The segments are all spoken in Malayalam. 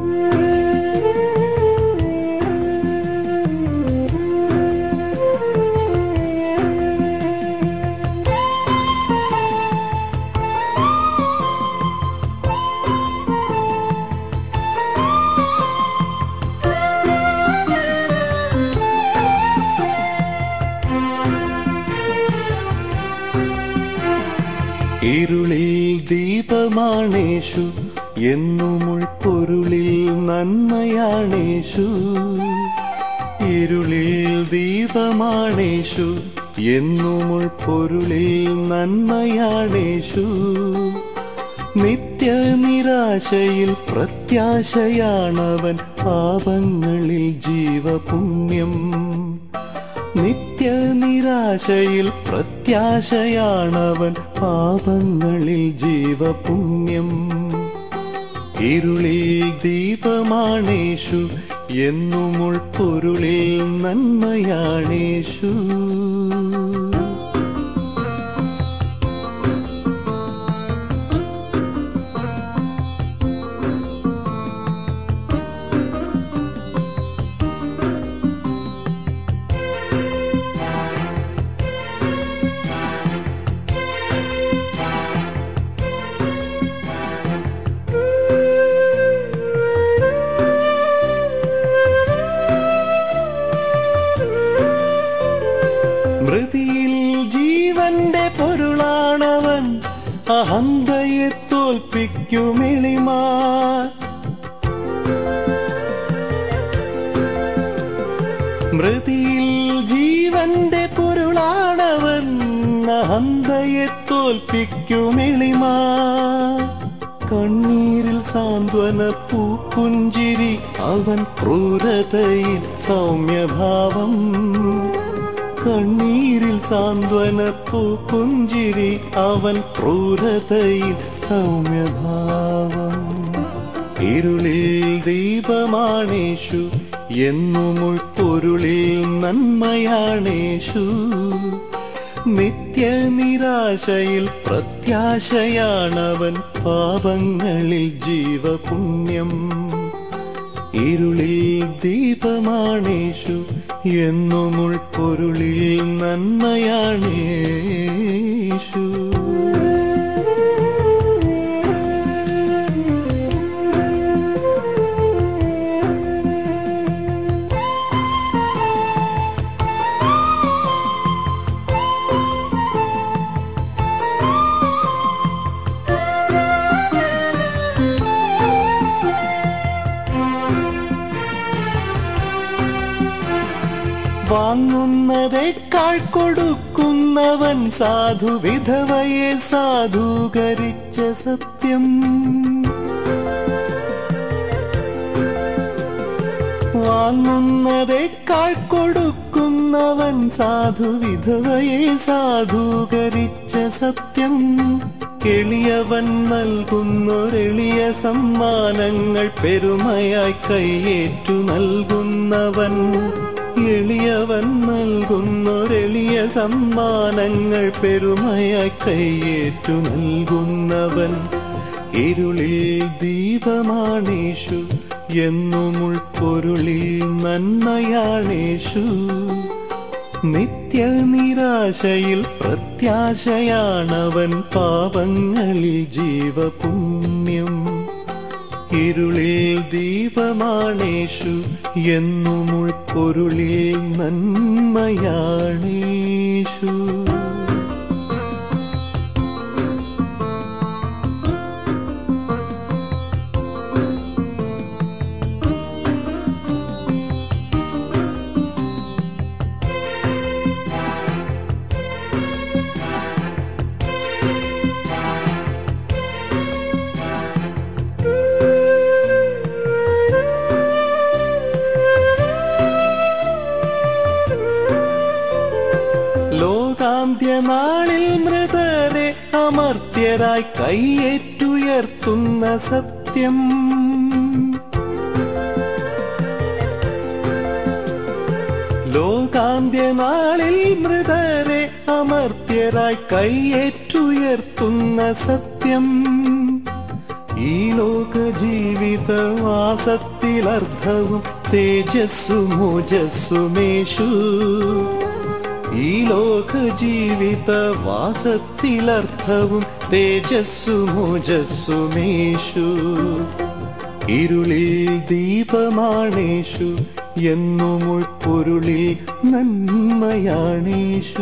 ഇരുളിൽ ദീപമാണേഷു എന്നും ഉൾപ്പൊരുളിൽ നന്മയാണേഷു ഇരുളിൽ ദീപമാണേഷു എന്നും ഉൾപ്പൊരുളിൽ നന്മയാണേഷു നിത്യനിരാശയിൽ പ്രത്യാശയാണവൻ പാപങ്ങളിൽ ജീവപുണ്യം നിത്യനിരാശയിൽ പ്രത്യാശയാണവൻ പാപങ്ങളിൽ ജീവപുണ്യം ഇരുളിൽ ദീപമാണേഷു എന്നും ഉൾപ്പൊരുളിൽ നന്മയാണേഷു മൃതിയിൽ ജീവന്റെ പൊരുളാണവൻ അഹന്തയെ തോൽപ്പിക്കുമെളിമാ മൃതിയിൽ ജീവന്റെ പൊരുളാണവൻ അഹന്തയെ തോൽപ്പിക്കുമെളിമാ കണ്ണീരിൽ സാന്ത്വന പൂക്കുഞ്ചിരി അവൻ ക്രൂരതയിൽ സൗമ്യഭാവം കണ്ണീരിൽ സാന്ത്വന പൂക്കുഞ്ചിരി അവൻ ക്രൂരതയിൽ സൗമ്യഭാവം ഇരുളിൽ ദീപമാണേഷു എന്നും ഉൾപ്പൊരുളിൽ നന്മയാണേഷു നിത്യനിരാശയിൽ പ്രത്യാശയാണവൻ പാപങ്ങളിൽ ജീവപുണ്യം ഇരുളിൽ ദീപമാണേഷു എന്നും ഉൾപ്പൊരുളിൽ നന്മയാണേഷു വാങ്ങുന്നതേക്കാൾ കൊടുക്കുന്നവൻ സാധു വിധവയെ സാധൂകരിച്ച സത്യം വാങ്ങുന്നതേക്കാൾ കൊടുക്കുന്നവൻ സാധു വിധവയെ സാധൂകരിച്ച സത്യം എളിയവൻ നൽകുന്നൊരെളിയ സമ്മാനങ്ങൾ പെരുമയായി കൈയേറ്റു നൽകുന്നവൻ എളിയവൻ നൽകുന്നൊരെളിയ സമ്മാനങ്ങൾ പെരുമയായി കൈയേറ്റു നൽകുന്നവൻ ഇരുളിൽ ദീപമാണേഷു എന്നും ഉൾപ്പൊരുളിൽ നന്മയാണേഷു നിത്യനിരാശയിൽ പ്രത്യാശയാണവൻ പാപങ്ങളിൽ ജീവപുണ്യം ഇരുളിൽ ദീപമാണേഷു എന്നും ഉൾപ്പൊരുളിൽ നന്മയാണേഷു ലോകാന്ത്യനാളിൽ മൃതരെ അമർത്യരായി കൈയേറ്റുയർത്തുന്ന സത്യം ലോകാന്ത്യനാളിൽ മൃതരെ അമർത്യരായി കൈയേറ്റുയർത്തുന്ന സത്യം ഈ ലോക ജീവിതവാസത്തിലർത്ഥവും തേജസ്സും ഓജസ്സുമേഷു ഈ ലോക ജീവിതവാസത്തിലർത്ഥവും തേജസ്സും ഓജസ്സുമേഷു ഇരുളിൽ ദീപമാണേഷു എന്നും ഉൾപ്പൊരുളിൽ നന്മയാണേഷു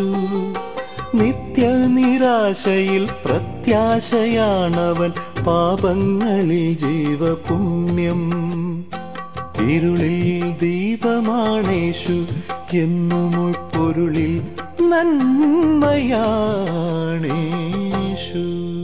നിത്യനിരാശയിൽ പ്രത്യാശയാണവൻ പാപങ്ങളിൽ ജീവപുണ്യം ഇരുളിൽ ദീപമാണേഷു എന്നും ഉൾപ്പൊരുളിൽ നന്മയാണേഷു